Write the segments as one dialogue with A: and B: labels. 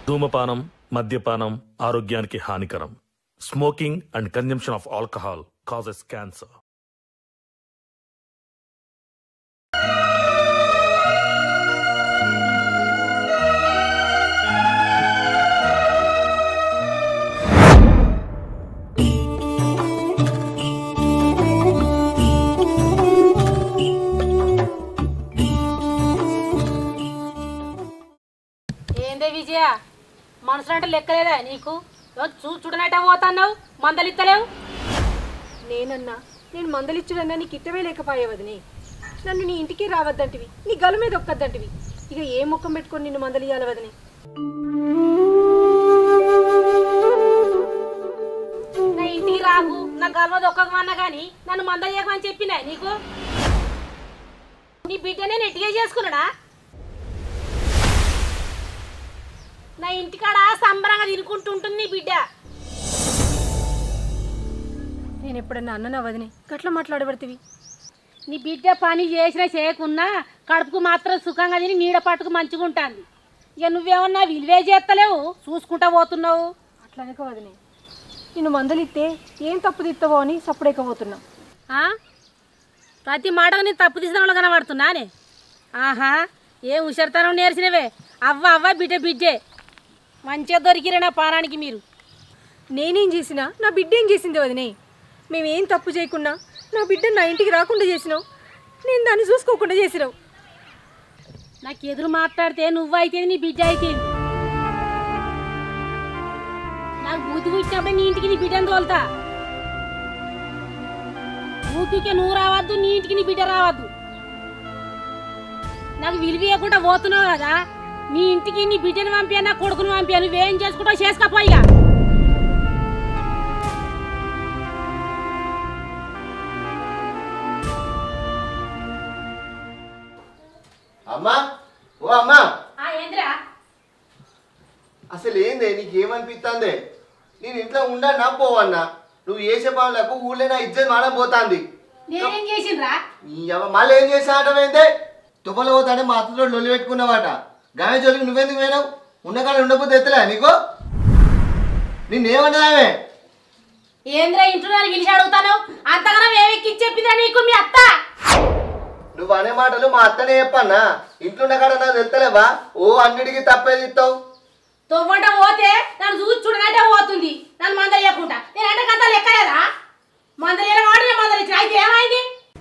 A: ధూమపానం మద్యపానం ఆరోగ్యానికి హానికరం smoking and consumption of alcohol causes cancer
B: ఏందే విజయ మనసులు అంటే లెక్కలేదా నీకు ఏదో చూ చూడనట్ట పోతున్నావు మందలిత్తలేవు
C: నేనన్నా నేను మందలిచ్చుడన్నా నీకు ఇట్టమే లేకపోయే వదిని నన్ను నీ ఇంటికి రావద్దంటివి నీ గల మీద ఒక్కద్దంటివి ఇక ఏ ముఖం పెట్టుకొని నిన్ను మందలియాలి వదిని
B: నా ఇంటికి రాకు నా గర్వది ఒక్కమన్నా కానీ నన్ను మందలియకమని చెప్పినా నీకు నీ బిడ్డనే నెట్టిగా చేసుకున్నాడా నా ఇంటికాడ సంబరంగా తినుకుంటుంటుంది నీ బిడ్డ
C: నేను ఎప్పుడన్నా అన్ననా వదిని గట్ల మాట్లాడబడితివి
B: నీ బిడ్డ పని చేసినా చేయకున్నా కడుపుకు మాత్రం సుఖంగా తిని నీడ పట్టుకు మంచిగా ఉంటుంది ఇక నువ్వేమన్నా విలువే చేస్తలేవు చూసుకుంటా పోతున్నావు
C: అట్లనక వదిని నిన్ను మందలిస్తే ఏం తప్పు తిత్తవో అని సప్పుడేకపోతున్నా
B: ఆ? ప్రతి మాటకు నేను తప్పు తీసిన వాళ్ళు కనబడుతున్నానే ఆహా ఏ హుషారుతనం నేర్చినవే అవ్వ అవ్వ బిడ్డ బిడ్డే మంచిగా దొరికిరే నా పానానికి మీరు
C: నేనేం చేసినా నా బిడ్డ ఏం చేసింది వదినే మేమేం తప్పు చేయకుండా నా బిడ్డ నా ఇంటికి రాకుండా చేసినావు నేను దాన్ని చూసుకోకుండా చేసినావు
B: నాకు ఎదురు మాట్లాడితే నువ్వు అయితే నీ బిడ్డ అయితే నాకు బుద్ధి పుట్టినప్పుడే నీ ఇంటికి నీ బిడ్డను తోలుతా ఊపికే నువ్వు రావద్దు నీ ఇంటికి నీ బిడ్డ రావద్దు నాకు విలువేయకుండా పోతున్నావు కదా నీ ఇంటికి నీ బిడ్డను పంపా నా కొడుకును పంపా నువ్వేం చేసుకుంటావు చేసుకోపోయిగా
D: అమ్మా ఓ అమ్మా
B: ఏంద్రా
D: అసలు ఏందే నీకు ఏమనిపిస్తుంది నేను ఇంట్లో ఉండన్నా పోవన్నా నువ్వు చేసే పనులకు ఊళ్ళో నా ఇజ్జత్ మాడం పోతాంది
B: నేనేం చేసిండ్రా
D: నీ అవ్వ మళ్ళీ ఏం చేసా ఆటమైందే తుప్పలు పోతానే మా అత్తలో లొల్లి పెట్టుకున్నావాట గాయ జోలికి నువ్వెందుకు పోయినావు ఉన్నకాడ ఉండకపోతే ఎత్తలే నీకు నిన్నేమన్నదామే
B: ఏంద్రా ఇంట్లో పిలిచి అడుగుతాను అంతగానో ఏమెక్కి చెప్పిందా నీకు మీ అత్త
D: నువ్వు అనే మాటలు మా అత్తనే చెప్పన్నా ఇంట్లో ఉన్న కాడ నాకు తెలుతలేవా ఓ అన్నిటికీ తప్పేది ఇస్తావు
B: తొవ్వంట పోతే నన్ను చూసి చూడనంటే పోతుంది నన్ను మందలియకుండా నేను అంటే కంతా లెక్కలేదా మందలియన వాడు నేను మందలిచ్చిన అయితే ఏమైంది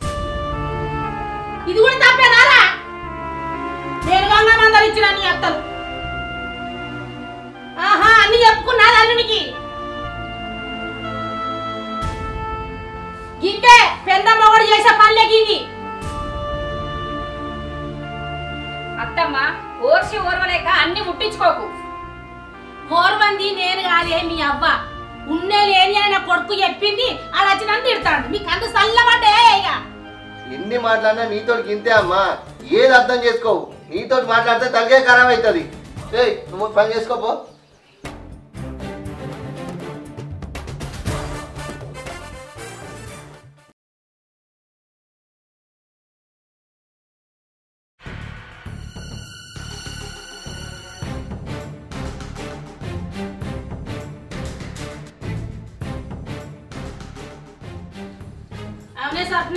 B: ఇది కూడా తప్పేనారా నేను గంగా మందలిచ్చిన నీ అత్తలు ఆహా అన్ని చెప్పుకున్నా అల్లునికి గింతే పెద్దమ్మ కూడా చేసే పనులే గింది
E: అత్తమ్మ ఓర్చి ఓర్వలేక అన్ని ముట్టించుకోకు
B: ఓర్వంది నేను కాదే మీ అవ్వ ఉన్నే లేని అని నా కొడుకు చెప్పింది అది వచ్చి నన్ను తిడతాడు మీకు అంత చల్లబడ్డే ఇక
D: ఎన్ని మాట్లాడినా నీతోటి గింతే అమ్మా ఏది అర్థం చేసుకోవు నీతోటి మాట్లాడితే తలకే ఖరాబ్ అవుతుంది ఏయ్ నువ్వు పని చేసుకోపో
B: అవునే స్వప్న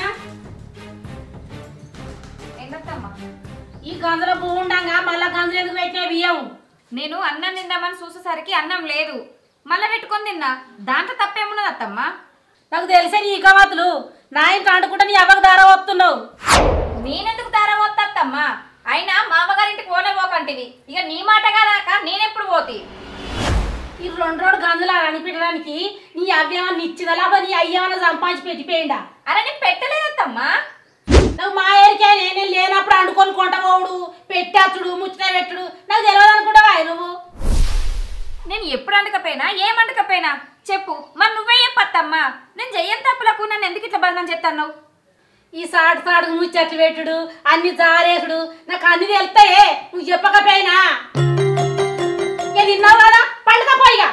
E: ఏంటత్తమ్మ
B: ఈ గంజల పువ్వు ఉండంగా మళ్ళా గంజలు ఎందుకు పెట్టినా బియ్యం
E: నేను అన్నం తిందామని చూసేసరికి అన్నం లేదు మళ్ళీ పెట్టుకొని తిన్నా దాంట్లో తప్పేమున్నది అత్తమ్మ
B: నాకు తెలిసే నీ కవతులు నా ఇంట్లో అంటుకుంటే నీ అవ్వకు దార వస్తున్నావు
E: నేనెందుకు తారవద్దత్తమ్మ అయినా మా అమ్మగారింటికి పోనే పోకంటివి ఇక నీ మాట కాదాక నేనెప్పుడు పోతి
B: ఈ రెండు రోడ్డు గంజలు అనిపించడానికి నీ అవ్వేమన్నా ఇచ్చిదలా నీ అయ్యేమన్నా సంపాదించి పెట్టిపోయిందా
E: అరే నేను పెట్టలేదత్తమ్మా
B: నాకు మా ఏరికే నేను లేనప్పుడు అండుకొని కొంట పోవుడు పెట్టేచ్చుడు ముచ్చట పెట్టుడు నాకు తెలియదు అనుకుంటావా నువ్వు
E: నేను ఎప్పుడు అండకపోయినా ఏం అండకపోయినా చెప్పు మరి నువ్వే చెప్పత్తమ్మా నేను చెయ్యని తప్పులకు నన్ను ఎందుకు ఇట్లా బదనం చెప్తాను
B: ఈ సాటు సాటు ముచ్చట్లు పెట్టుడు అన్ని జారేసుడు నాకు అన్ని తెలుస్తాయే నువ్వు చెప్పకపోయినా ఇక తిన్నావు కదా పండుగ పోయిగా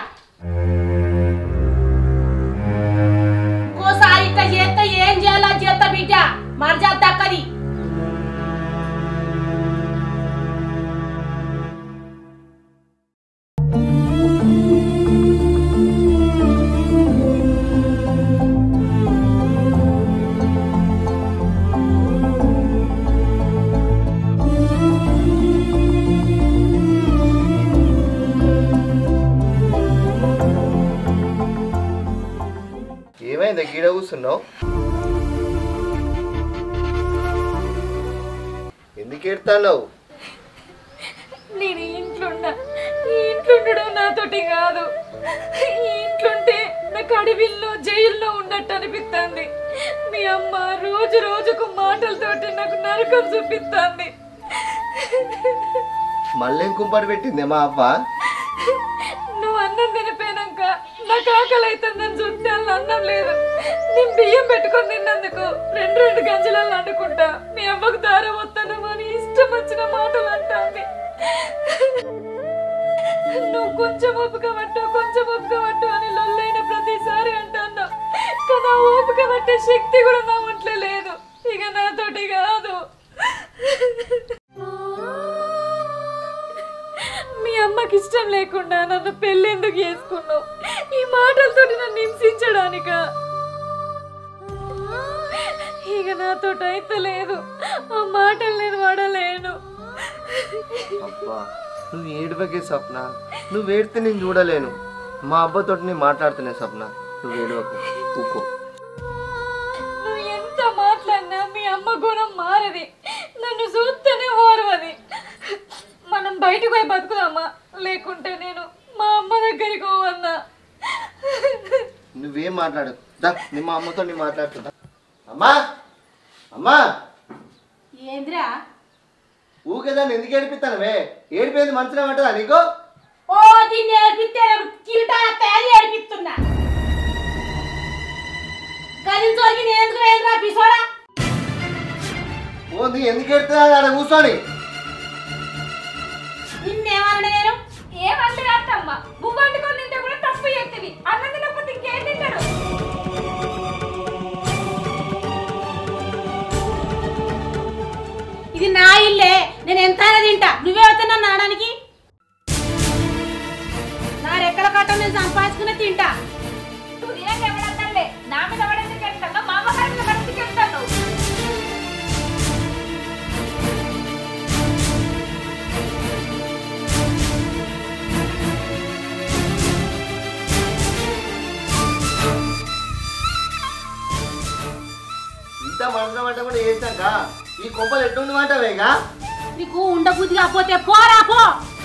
B: ఇంకోసారి ఇట్లా చేస్తే ఏం చేయాలో అది చేస్తా బిడ్డ మర్జాత దక్కది
D: కూర్చున్నావు ఎందుకు ఏడుతున్నావు
E: నేను ఈ ఇంట్లో ఉన్నా ఈ ఇంట్లో ఉండడం నాతోటి కాదు ఈ ఇంట్లుంటే నాకు అడవిల్లో జైల్లో ఉన్నట్టు అనిపిస్తుంది మీ అమ్మ రోజు రోజుకు మాటలతోటి నాకు నరకం చూపిస్తుంది
D: మళ్ళీ కుంపటి పెట్టిందే మా అవ్వ
E: నువ్వు అన్నం తినిపోయినాక నాకు ఆకలి అవుతుందని చూస్తే అలా అన్నం లేదు నేను బియ్యం పెట్టుకొని తిన్నందుకు రెండు రెండు గంజలలో అనుకుంటా మీ అమ్మకు దారం వస్తాను అని ఇష్టం వచ్చిన మాటలు అంటాంది నువ్వు కొంచెం ఓపిక పట్టు కొంచెం ఓపిక పట్టు అని లొల్లైన ప్రతిసారి అంటాను కానీ ఆ ఓపిక పట్టే శక్తి కూడా నా ఒంట్లో లేదు ఇక నాతోటి కాదు మీ అమ్మకి ఇష్టం లేకుండా నన్ను పెళ్ళెందుకు చేసుకున్నావు ఈ మాటలతోటి నన్ను హింసించడానిక ఇక నాతో అయితే లేదు ఆ మాటలు నేను వాడలేను
D: అబ్బా నువ్వు ఏడువకే సప్న నువ్వు ఏడితే నేను చూడలేను మా అబ్బతోటి నేను మాట్లాడుతున్నా సప్న నువ్వు ఏడవకు ఊకో
E: నువ్వు ఎంత మాట్లాడినా మీ అమ్మ గుణం మారది నన్ను చూస్తేనే ఓర్వది మనం బయటకు పోయి బతుకుదామా లేకుంటే నేను మా అమ్మ దగ్గరికి పోవన్నా
D: నువ్వేం మాట్లాడు దా నేను మా అమ్మతో నేను మాట్లాడుతుందా అమ్మా అమ్మా
B: ఏంద్రా
D: ఊకే దాన్ని ఎందుకు ఏడిపిస్తానవే ఏడిపోయింది మంచిగా ఉంటుందా నీకు
B: ఓ దీన్ని ఏడిపిస్తే కిరీటా తయారు ఏడిపిస్తున్నా గదిని చోరికి నేను ఎందుకు వేయదురా పిసోడా
D: ఓ నీ ఎందుకు ఏడుతుందా ఆడ కూర్చొని
B: నిన్నేమన్నా నేను
E: ఏమంటే అత్తమ్మ బువ్వ వండుకొని తింటే కూడా తప్పు చేస్తుంది అన్నం తినకపోతే ఇంకేం తింటాడు
B: ఇది నా ఇల్లే నేను ఎంతైనా తింటా నువ్వే వస్తున్నా నాడానికి నా రెక్కల కట్టం నేను సంపాదించుకునే తింటా
E: నువ్వు తినక ఎవడన్నాడులే నా మీద పడేందుకు వెళ్తాను మా అమ్మ గారి మీద పడేందుకు వెళ్తాను
D: ఇంత మంచం అంటే కూడా చేసినాక ఈ కొంపలు ఎట్లుండి మాటవేగా
B: నీకు ఉండబుద్ధి కాకపోతే పోరా పో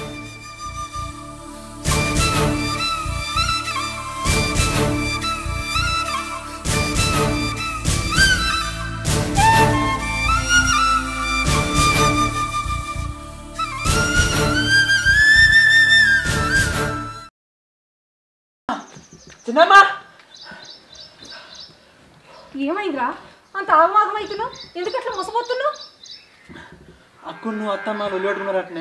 F: చిన్నమ్మా
C: ఏమైందిరా అంత ఆగమాగం అవుతున్నావు ఎందుకు అట్లా మోసపోతున్నావు
F: అక్కు నువ్వు అత్తమ్మ వెళ్ళిపెట్టుకున్నారు అట్నే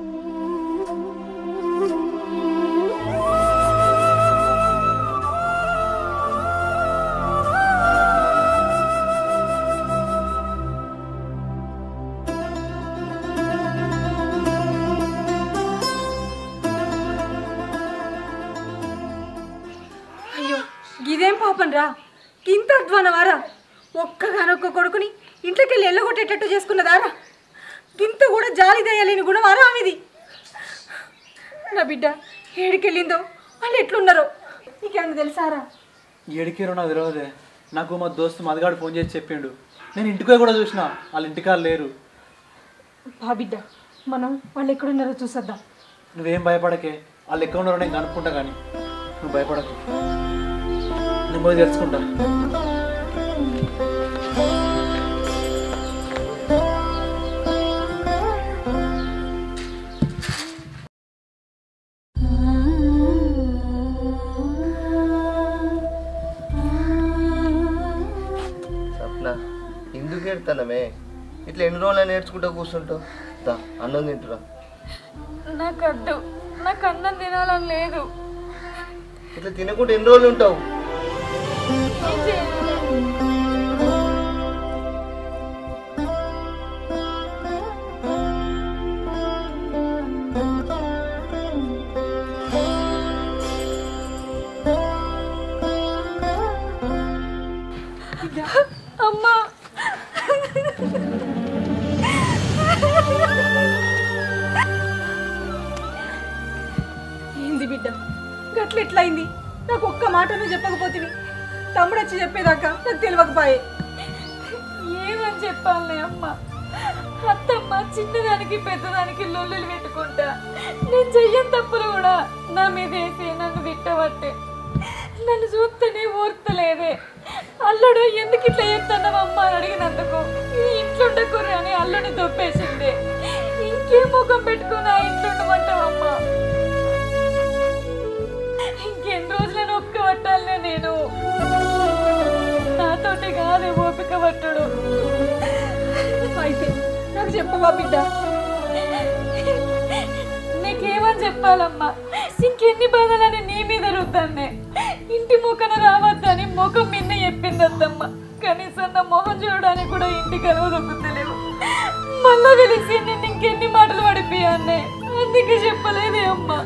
C: అయ్యో గిదేం పాపం రా ఇంత అధ్వానవారా ఒక్కగానొక్క కొడుకుని ఇంట్లోకి వెళ్ళి ఎల్లగొట్టేటట్టు చేసుకున్నదారా ఇంత కూడా జాలి దయలేని గుణవారా ఆమెది నా బిడ్డ ఏడికెళ్ళిందో వాళ్ళు ఎట్లున్నారో నీకేమన్నా తెలుసారా
F: ఏడికేరో నాకు తెలియదే నాకు మా దోస్తు మదగాడు ఫోన్ చేసి చెప్పిండు నేను ఇంటికి కూడా చూసిన వాళ్ళ ఇంటికాడ లేరు
C: బా బిడ్డ మనం వాళ్ళు ఎక్కడున్నారో చూసొద్దాం
F: నువ్వేం భయపడకే వాళ్ళు ఎక్కడ ఉన్నారో నేను కనుక్కుంటా కానీ నువ్వు భయపడకు నేను పోయి తెలుసుకుంటా
D: సప్న ఎందుకు ఏడుతానమే ఇట్లా ఎన్ని రోజులు నేర్చుకుంటూ కూర్చుంటావు దా అన్నం తింటురా
E: నాకు అడ్డు నాకు అన్నం తినాలని లేదు
D: ఇట్లా తినకుండా ఎన్ని రోజులు ఉంటావు
E: ఏం చేయను? అమ్మా
C: ఏంది బిడ్డ గట్ల ఎట్లయింది నాకు ఒక్క మాట నువ్వు చెప్పకపోతివి తమ్ముడు వచ్చి చెప్పేదాకా నాకు తెలియకపోయే
E: ఏమని చెప్పాలి అమ్మ అత్తమ్మ చిన్నదానికి పెద్దదానికి లొల్లులు పెట్టుకుంటా నేను చెయ్యని తప్పులు కూడా నా మీద వేసి నన్ను తిట్టబట్టే నన్ను చూస్తేనే ఓర్తలేదే అల్లుడు ఎందుకు ఇట్లా చెప్తున్నావు అమ్మ అని అడిగినందుకు ఈ ఇంట్లో ఉండకూరు అని అల్లుని దొప్పేసిందే ఇంకేం ముఖం పెట్టుకుని ఆ ఇంట్లో ఉండమంటావమ్మా ఇంకెన్ని రోజులను ఒక్క పట్టాలనే నేను నాతోటి కాదు ఓపిక పట్టుడు
C: అయితే నాకు చెప్పవా బిడ్డ
E: నీకేమని చెప్పాలమ్మా ఇంకెన్ని బాధలని నీ మీద రుద్దాన్నే ఇంటి ముఖన రావద్దని ముఖం మిన్న చెప్పింది అత్తమ్మ కనీసం నా మొహం చూడడానికి కూడా ఇంటికి అలవ దొక్కుతలేవు మళ్ళా తెలిసి నేను ఇంకెన్ని మాటలు పడిపోయాన్నే అందుకే చెప్పలేదే అమ్మా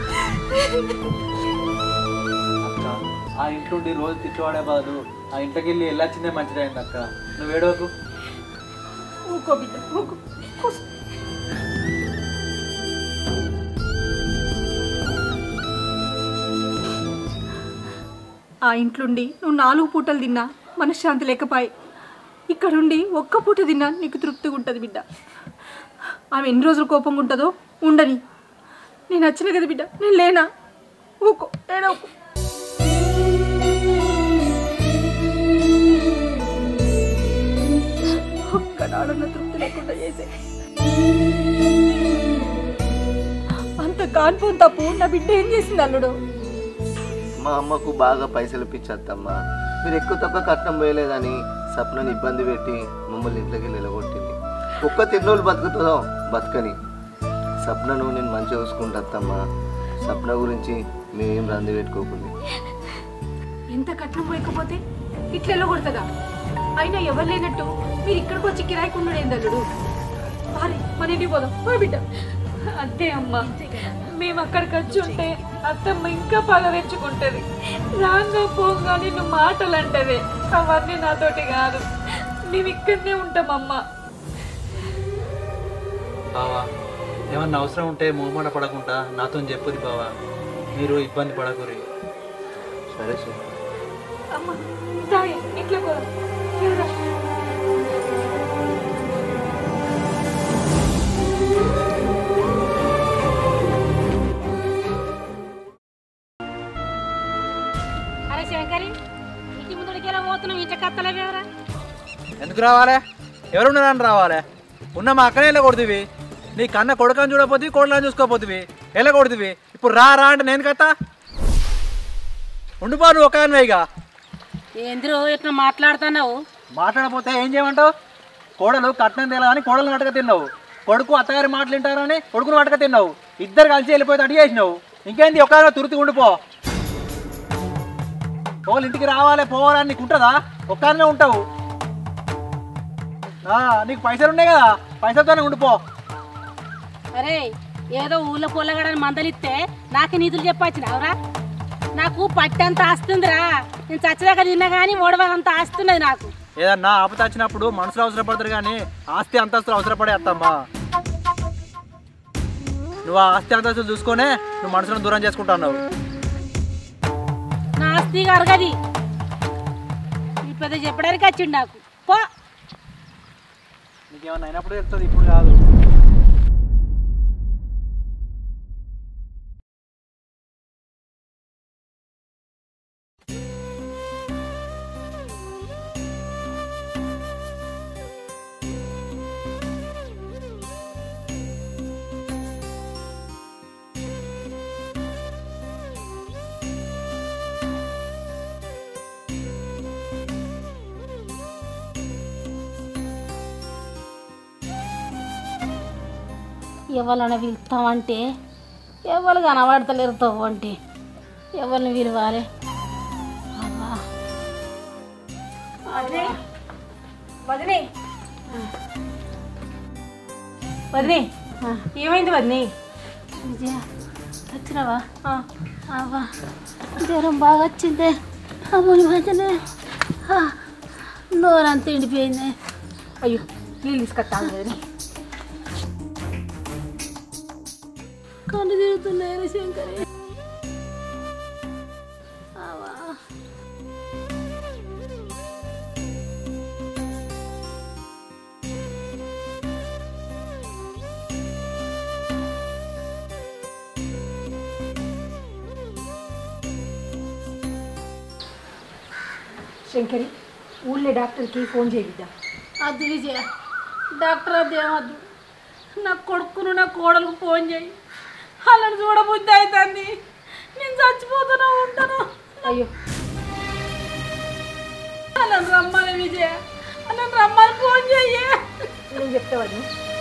F: అక్క ఆ ఇంట్లో ఉండి రోజు తిట్టువాడే బాదు ఆ ఇంట్లోకి వెళ్ళి వెళ్ళొచ్చిందే మంచిదైంది అక్క నువ్వు ఏడవకు
C: ఊకో బిడ్డ ఊకో కూసో. ఆ ఇంట్లుండి నువ్వు నాలుగు పూటలు తిన్నా మనశ్శాంతి లేకపాయి ఇక్కడుండి ఒక్క పూట తిన్నా నీకు తృప్తిగా ఉంటుంది బిడ్డ ఆమె ఎన్ని రోజులు కోపంగా ఉంటుందో ఉండని నేను వచ్చిన కదా బిడ్డ నేను లేనా ఊకో ఏడవకు ఒక్కనాడన్న తృప్తి లేకుండా చేసే అంత కాన్పూన్ తప్పు నా బిడ్డ ఏం చేసింది అల్లుడు
D: మా అమ్మకు బాగా పైసలు పిచ్చత్తమ్మ మీరు ఎక్కువ తక్కువ కట్నం పోయలేదని సప్నని ఇబ్బంది పెట్టి మమ్మల్ని ఇంట్లోకి నిలగొట్టింది ఒక్క తిన్నోళ్ళు బతుకుతుందో బతకని సప్నను నేను మంచిగా చూసుకుంటత్తమ్మా సప్న గురించి మేమేం రంది పెట్టుకోకుండా
C: ఎంత కట్నం పోయకపోతే ఇట్లా కొడుతుందా అయినా ఎవరు లేనట్టు మీరు ఇక్కడికి వచ్చి కిరాయికుండు ఏందల్లుడు అరే మన ఇంటికి పోదాం పో బిడ్డ
E: అంతే అమ్మా మేము అక్కడికి వచ్చి ఉంటే అత్తమ్మ ఇంకా పగ తెచ్చుకుంటది రాంగా పోగా నిన్ను మాటలు అంటది అవన్నీ నాతోటి కాదు మేము ఇక్కడనే ఉంటామమ్మా
F: బావా ఏమన్నా అవసరం ఉంటే మూమాట పడకుండా నాతో చెప్పుది బావా మీరు ఇబ్బంది పడకూరి
D: సరే సార్
E: అమ్మ తాగే ఇంట్లో పోదాం ఎవరా?
B: అరే శంకరి ఇంటి ముందుడికి ఎలా పోతున్నావు ఇంట్లో కత్తలేవేవరా
F: ఎందుకు రావాలే ఎవరు ఉన్నారని రావాలే ఉన్న మా అక్కనే వెళ్ళకూడదువి నీ కన్న కొడుకని చూడకపోతే కొడుకుని చూసుకోపోతుంది వెళ్ళకూడదువి ఇప్పుడు రా రా అంటే నేను కత్తా ఉండిపో నువ్వు ఒక ఇక
B: ఏందిరో ఇట్లా మాట్లాడుతున్నావు
F: మాట్లాడకపోతే ఏం చేయమంటావు కోడలు కట్నం తెలియదని కోడలు నటక తిన్నావు కొడుకు అత్తగారి మాటలు వింటారని కొడుకును నటక తిన్నావు ఇద్దరు కలిసి వెళ్ళిపోతే అడిగి చేసినావు ఇంకేంది ఒక తురుతి ఉండిపో వాళ్ళ ఇంటికి రావాలి పోవాలని నీకు ఉంటుందా ఒక్కనే ఉంటావు ఆ, నీకు పైసలు ఉన్నాయి కదా పైసలతోనే ఉండిపో
B: అరే ఏదో ఊళ్ళో పొల్లగడని మందలిస్తే నాకు నీతులు చెప్పొచ్చినావురా నాకు పట్టంత ఆస్తుందిరా నేను చచ్చదాకా తిన్నా కానీ ఓడవనంత ఆస్తున్నది నాకు
F: ఏదన్నా ఆపత వచ్చినప్పుడు మనుషులు అవసరపడతారు కానీ ఆస్తి అంతస్తులు అవసరపడే అత్తమ్మా నువ్వు ఆ ఆస్తి అంతస్తులు చూసుకొనే నువ్వు మనుషులను దూరం చేసుకుంటున్నావు
B: నా ఆస్తి అరగది ఈ పెద్ద చెప్పడానికి వచ్చిండు నాకు పో
F: నీకేమన్నా అయినప్పుడు తెలుస్తుంది ఇప్పుడు కాదు
B: ఎవరిని పిలుస్తామంటే ఎవరు కనబడతలేరు తవ్వు అంటే ఎవరిని పిలవాలి అబ్బా.
C: వదినే వదినే వదినే ఏమైంది వదినే
B: విజయ వచ్చినావా అవ్వా జ్వరం బాగా వచ్చిందే అమ్మని మధ్యనే నోరంతా ఎండిపోయింది
C: అయ్యో నీళ్ళు తీసుకొస్తాను వదినే
B: కళ్ళు తిరుగుతున్నాయి శంకరి అవ్వా
C: శంకరి ఊళ్ళో డాక్టర్కి ఫోన్ చేయిద్దాం
B: అద్దు విజయ డాక్టర్ అది ఏమద్దు నా కొడుకును నా కోడలకు ఫోన్ చేయి వాళ్ళని చూడబుద్ధి అవుతుంది నేను చచ్చిపోతున్నా ఉంటాను
C: అయ్యో
B: వాళ్ళని రమ్మని విజయ వాళ్ళని రమ్మని ఫోన్ చెయ్యి
C: నేను చెప్తా వదిన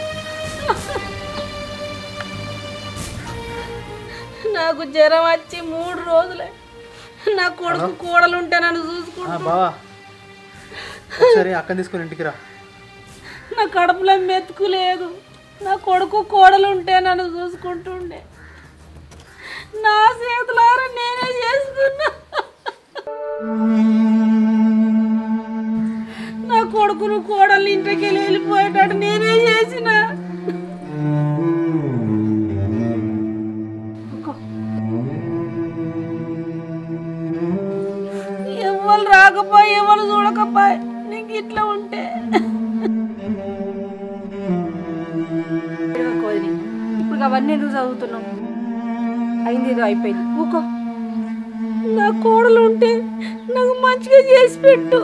B: నాకు జ్వరం వచ్చి మూడు రోజులే నా కొడుకు కోడలు ఉంటే నన్ను చూసుకుంటూ
F: బావా ఒకసారి అక్కని తీసుకుని ఇంటికి రా
B: నా కడుపులో మెతుకు లేదు నా కొడుకు కోడలు ఉంటే నన్ను చూసుకుంటుండే నా చేతులారా నేనే చేసుకున్నా నా కొడుకును కోడలు ఇంటికి వెళ్ళిపోయేటట్టు నేనే చేసిన ఎవరు రాకపోయి ఎవరు చూడకపోయి నీకు ఇట్లా ఉంటే
C: ఏడవకు వదిన ఇప్పుడు అవన్నీ ఎందుకు చదువుతున్నావు అయింది ఏదో అయిపోయింది ఊకో
B: నా కోడలు ఉంటే నాకు మంచిగా చేసి పెట్టు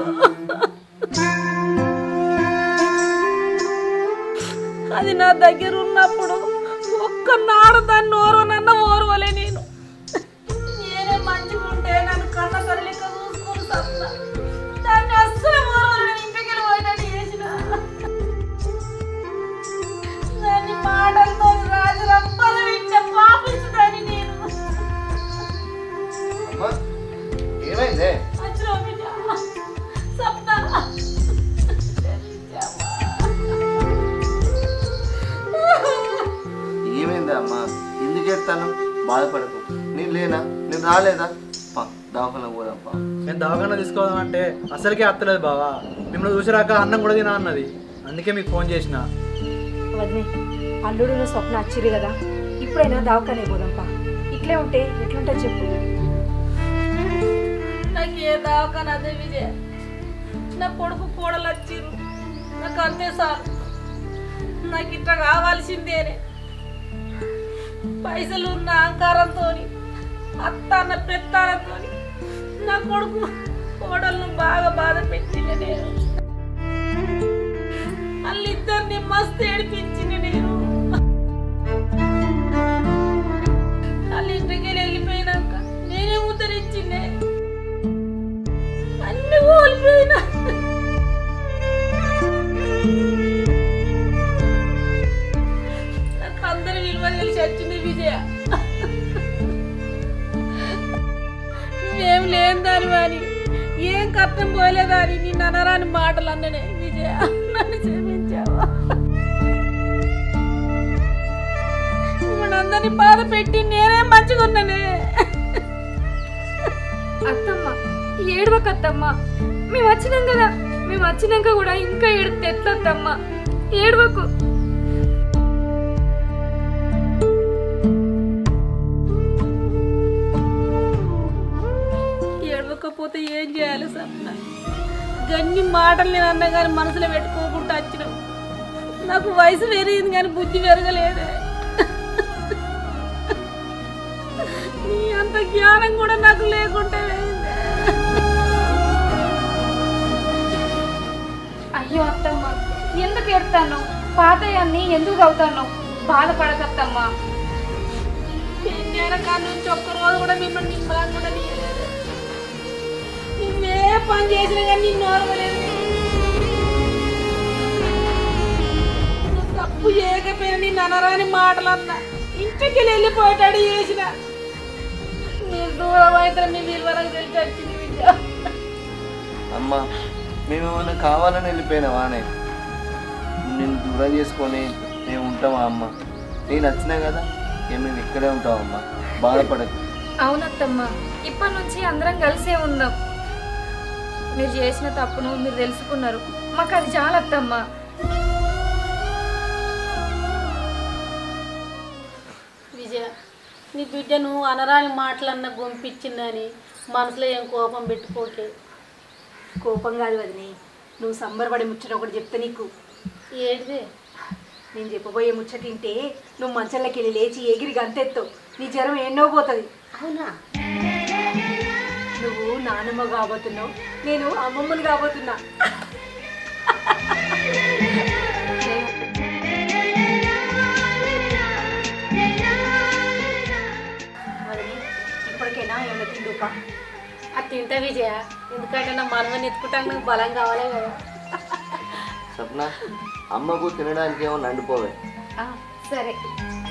B: అది నా దగ్గర ఉన్నప్పుడు ఒక్క నాడు దాన్ని ఓర్వనన్న ఓర్వలే నేను నేనే మంచిగా ఉంటే నన్ను కన్న తల్లిక చూసుకొని సత్తా దాన్ని అస్సలు ఓర్వలే నేను ఇంటికి వెళ్ళి పోయినట్టు చేసిన దాన్ని మాటలతో రాజు రప్పల వింటే పాపించదాన్ని నేను
D: అమ్మా ఏమైందే
B: వచ్చిన బిడ్డ సప్న
D: ఏమైందా అమ్మా ఎందుకు చెప్తాను బాధపడకు నేను లేనా నేను రాలేదా పా దవాఖాన పోదాంపా
F: నేను దవాఖాన తీసుకోవాలంటే అసలుకే అత్తలేదు బావా మిమ్మల్ని చూసిరాక అన్నం కూడా తినా అన్నది అందుకే మీకు ఫోన్ చేసిన
C: వదినే అల్లుడు స్వప్న వచ్చిరు కదా ఇప్పుడైనా దావకానే పోదాంపా ఇట్లే ఉంటే ఎట్లుంటే చెప్పు
B: నాకు ఏ దావకాన అదే విజయ నా కొడుకు కోడలు వచ్చిర్రు నాకు అంతే సార్ నాకు ఇట్లా కావాల్సిందేనే పైసలు ఉన్న అహంకారంతో అత్త అన్న పెత్తానంతో నా కొడుకు కోడలను బాగా బాధ పెట్టిన నేను వాళ్ళిద్దరిని మస్తు ఏడిపించింది నేను వాళ్ళ ఇంటికి వెళ్ళిపోయినాక నేనే ఉద్ధరించిందే అన్ని కోల్పోయినా నాకు అందరి విలువ తెలిసి వచ్చింది విజయ నువ్వేం లేని దాని వాని ఏం కష్టం పోలేదని నిన్ను అనరాని మాటలు అన్ననే విజయ నన్ను క్షమించావా అందరినీ బాధ పెట్టి నేనే మంచిగా ఉన్నానే
E: అత్తమ్మ ఏడవక అత్తమ్మ మేము వచ్చినాం కదా మేము వచ్చినాక కూడా ఇంకా ఏడితే ఎట్లా అత్తమ్మ ఏడవకు
B: ఏడవకపోతే ఏం చేయాలి సప్న గన్ని మాటలు నేను అన్నా కానీ మనసులో పెట్టుకోకుండా వచ్చినావు నాకు వయసు పెరిగింది కానీ బుద్ధి పెరగలేదే నీ అంత జ్ఞానం కూడా నాకు లేకుంటే పోయిందే.
E: అయ్యో అత్తమ్మ ఎందుకు ఎడతాను పాతయాన్ని ఎందుకు అవుతాను బాధపడకత్తమ్మా
B: పెళ్ళైన కాడ నుంచి ఒక్క రోజు కూడా మిమ్మల్ని నిమ్మలంగా కూడా తీయలేదు నువ్వే పని చేసినా కానీ నిన్ను ఓర్వలేదు నువ్వు తప్పు చేయకపోయినా నిన్ను అనరాని మాటలు అన్నా ఇంటికి వెళ్ళిపోయేటాడు చేసిన మీరు దూరం అయితే మీ విలువలకు తెలిసి వచ్చింది విద్య
D: అమ్మ మేమేమన్నా కావాలని వెళ్ళిపోయినావానే నేను దూరం చేసుకొని మేము ఉంటామా అమ్మ నేను వచ్చినా కదా ఇక మేము ఇక్కడే ఉంటామమ్మా బాధపడకు
E: అవునత్తమ్మ ఇప్పటి నుంచి అందరం కలిసే ఉందాం మీరు చేసిన తప్పును మీరు తెలుసుకున్నారు మాకు అది చాలా అత్తమ్మ
B: విజయ నీ బిడ్డను అనరాని మాటలన్న గొంపించిందని మనసులో ఏం కోపం పెట్టుకోకే
C: కోపం కాదు వదినే నువ్వు సంబరపడే ముచ్చట ఒకటి చెప్తే నీకు
B: ఏంటిదే
C: నేను చెప్పబోయే ముచ్చట తింటే నువ్వు మంచంలోకి వెళ్ళి లేచి ఎగిరి గంతెత్తావు నీ జ్వరం ఎన్నో పోతుంది
B: అవునా
C: నువ్వు నానమ్మ కాబోతున్నావు నేను అమ్మమ్మని కాబోతున్నా వదిలి, ఇప్పటికైనా ఏమైనా తిండుపా
B: అది తింటా విజయ ఎందుకంటే నా మనవని ఎత్తుకుంటాను నాకు బలం కావాలే కదా
D: సప్న అమ్మకు తినడానికి ఏమో నండిపోవే
C: సరే